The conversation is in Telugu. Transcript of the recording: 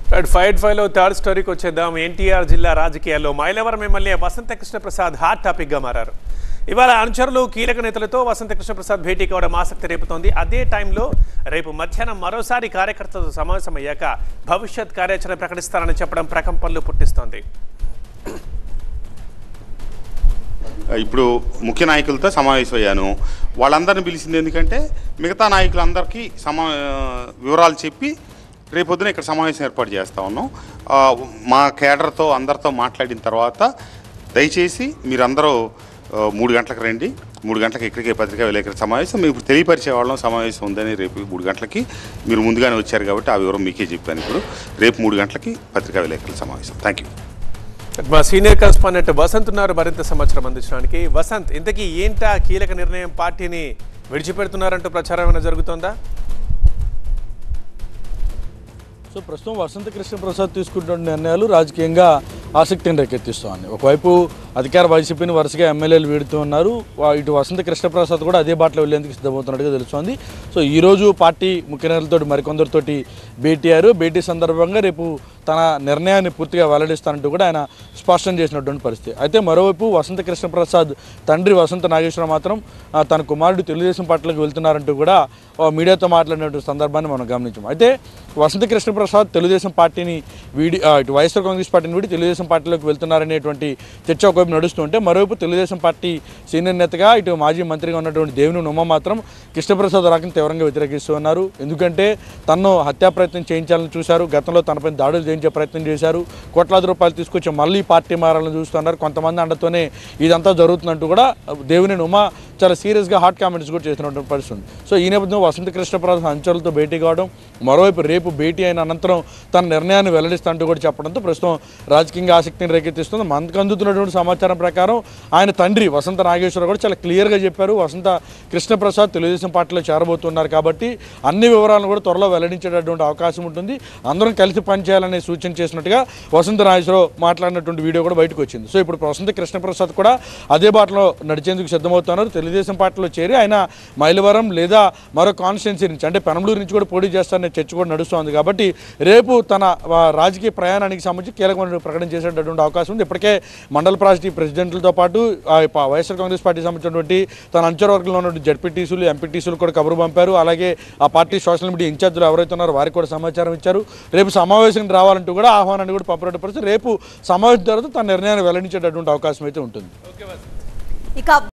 రైట్ ఫైట్ ఫైవ్ లో థర్డ్ స్టోరీకి వచ్చేద్దాం ఎన్టీఆర్ జిల్లా రాజకీయాల్లో Mylavaram MLA Vasantha Krishna Prasad hot topic గా మారారు ఇవాళ అనుచరులు కీలక నేతలతో వసంత కృష్ణ ప్రసాద్ భేటీ కావడం ఆసక్తి రేపుతోంది అదే టైంలో రేపు మధ్యాహ్నం మరోసారి కార్యకర్తలతో సమావేశమయ్యాక భవిష్యత్ కార్యాచరణ ప్రకటిస్తారని చెప్పడం ప్రకంపనలు పుట్టిస్తోంది ఇప్పుడు ముఖ్య నాయకులతో సమావేశమయ్యాను వాళ్ళందరిని పిలిచింది ఎందుకంటే మిగతా నాయకులందరికీ సమా వివరాలు చెప్పి రేపొద్దున ఇక్కడ సమావేశం ఏర్పాటు చేస్తా ఉన్నాం ఆ, మా కేడర్తో అందరితో మాట్లాడిన తర్వాత దయచేసి మీరందరూ ఆ, మూడు గంటలకు రండి మూడు గంటలకు ఇక్కడికే పత్రికా విలేకరుల సమావేశం మీకు తెలియపరిచే వాళ్ళం సమావేశం ఉందని రేపు మూడు గంటలకి మీరు ముందుగానే వచ్చారు కాబట్టి ఆ వివరం మీకే చెప్పాను ఇప్పుడు రేపు మూడు గంటలకి పత్రికా విలేకరుల సమావేశం థ్యాంక్ యూ మా సీనియర్ కరెస్పాండెంట్ వసంత్ ఉన్నారు మరింత సమాచారం అందించడానికి వసంత్ ఇంతకీ ఏంటా కీలక నిర్ణయం పార్టీని విడిచిపెడుతున్నారంటూ ప్రచారం ఏమైనా జరుగుతోందా సో ప్రస్తుతం వసంత కృష్ణ ప్రసాద్ తీసుకుంటున్న నిర్ణయాలు రాజకీయంగా ఆసక్తిని రేకెత్తిస్తోంది ఒకవైపు అధికార వైసీపీని వరుసగా ఎమ్మెల్యేలు వీడుతూ ఉన్నారు వా- ఇటు వసంత కృష్ణ ప్రసాద్ కూడా అదే బాటలో వెళ్లేందుకు సిద్ధమవుతున్నట్టుగా తెలుస్తోంది సో ఈ రోజు పార్టీ ముఖ్య నేతలతో మరికొందరితోటి భేటీ అయ్యారు భేటీ సందర్భంగా రేపు తన నిర్ణయాన్ని పూర్తిగా వెల్లడిస్తానంటూ కూడా ఆయన స్పష్టం చేసినటువంటి పరిస్థితి అయితే మరోవైపు వసంత కృష్ణ ప్రసాద్ తండ్రి వసంత నాగేశ్వరరావు మాత్రం ఆ, తన కుమారుడు తెలుగుదేశం పార్టీలోకి వెళ్తున్నారంటూ కూడా ఆ, మీడియాతో మాట్లాడినటువంటి సందర్భాన్ని మనం గమనించాం అయితే వసంత కృష్ణ ప్రసాద్ తెలుగుదేశం పార్టీని వీడి ఆ, ఇటు వైఎస్ఆర్ కాంగ్రెస్ పార్టీని వీడి తెలుగుదేశం పార్టీలోకి వెళ్తున్నారనేటువంటి చర్చ ఒకవైపు నడుస్తుంటే మరోవైపు తెలుగుదేశం పార్టీ సీనియర్ నేతగా ఇటు మాజీ మంత్రిగా ఉన్నటువంటి దేవుని ఉమ్మ మాత్రం కృష్ణప్రసాద్ రాకని తీవ్రంగా వ్యతిరేకిస్తూ ఉన్నారు ఎందుకంటే తన్ను హత్యా ప్రయత్నం చేయించాలని చూశారు గతంలో తనపై దాడులు చేయించే ప్రయత్నం చేశారు కోట్లాది రూపాయలు తీసుకొచ్చి మళ్ళీ పార్టీ మారాలని చూస్తున్నారు కొంతమంది అండతోనే ఇదంతా జరుగుతుందంటూ కూడా దేవుని ఉమ్మ చాలా సీరియస్గా హాట్ కామెంట్స్ కూడా చేసినటువంటి పరిస్థితి ఉంది సో ఈ నేపథ్యంలో వసంత కృష్ణప్రసాద్ అంచలతో భేటీ కావడం మరోవైపు రేపు భేటీ అయిన అనంతరం తన నిర్ణయాన్ని వెల్లడిస్తాంటూ కూడా చెప్పడంతో ప్రస్తుతం రాజకీయంగా ఆసక్తిని రేకెత్తిస్తుంది మనకు అందుతున్నటువంటి సమాచారం ప్రకారం ఆయన తండ్రి వసంత నాగేశ్వరరావు కూడా చాలా క్లియర్గా చెప్పారు వసంత కృష్ణప్రసాద్ తెలుగుదేశం పార్టీలో చేరబోతున్నారు కాబట్టి అన్ని వివరాలను కూడా త్వరలో వెల్లడించేటటువంటి అవకాశం ఉంటుంది అందరం కలిసి పనిచేయాలనే సూచన చేసినట్టుగా వసంత నాగేశ్వరరావు మాట్లాడినటువంటి వీడియో కూడా బయటకు వచ్చింది సో ఇప్పుడు వసంత కృష్ణప్రసాద్ కూడా అదే బాటలో నడిచేందుకు సిద్ధమవుతున్నారు తెలుగుదేశం పార్టీలో చేరి ఆయన మైలవరం లేదా మరో కాన్స్టిట్యున్సీ నుంచి అంటే పెనంలూరు నుంచి కూడా పోటీ చేస్తారనే చర్చ కూడా నడుస్తోంది కాబట్టి రేపు తన ఆ, రాజకీయ ప్రయాణానికి సంబంధించి కీలకమైన ప్రకటన చేసేటటువంటి అవకాశం ఉంది ఇప్పటికే మండల పార్టీ ప్రెసిడెంట్లతో పాటు ఆ, ప- వైఎస్ఆర్ కాంగ్రెస్ పార్టీ సంబంధించినటువంటి తన అంచవర్గంలో ఉన్నటువంటి జడ్పీటీసీలు ఎంపీటీసీలు కూడా కబురు పంపారు అలాగే ఆ పార్టీ సోషల్ మీడియా ఇన్ఛార్జీలు ఎవరైతే ఉన్నారో వారికి కూడా సమాచారం ఇచ్చారు రేపు సమావేశం రావాలంటూ కూడా ఆహ్వానాన్ని కూడా పంపినట్టు పరిస్థితి రేపు సమావేశం తర్వాత తన నిర్ణయాన్ని వెల్లడించేటటువంటి అవకాశం అయితే ఉంటుంది ఇక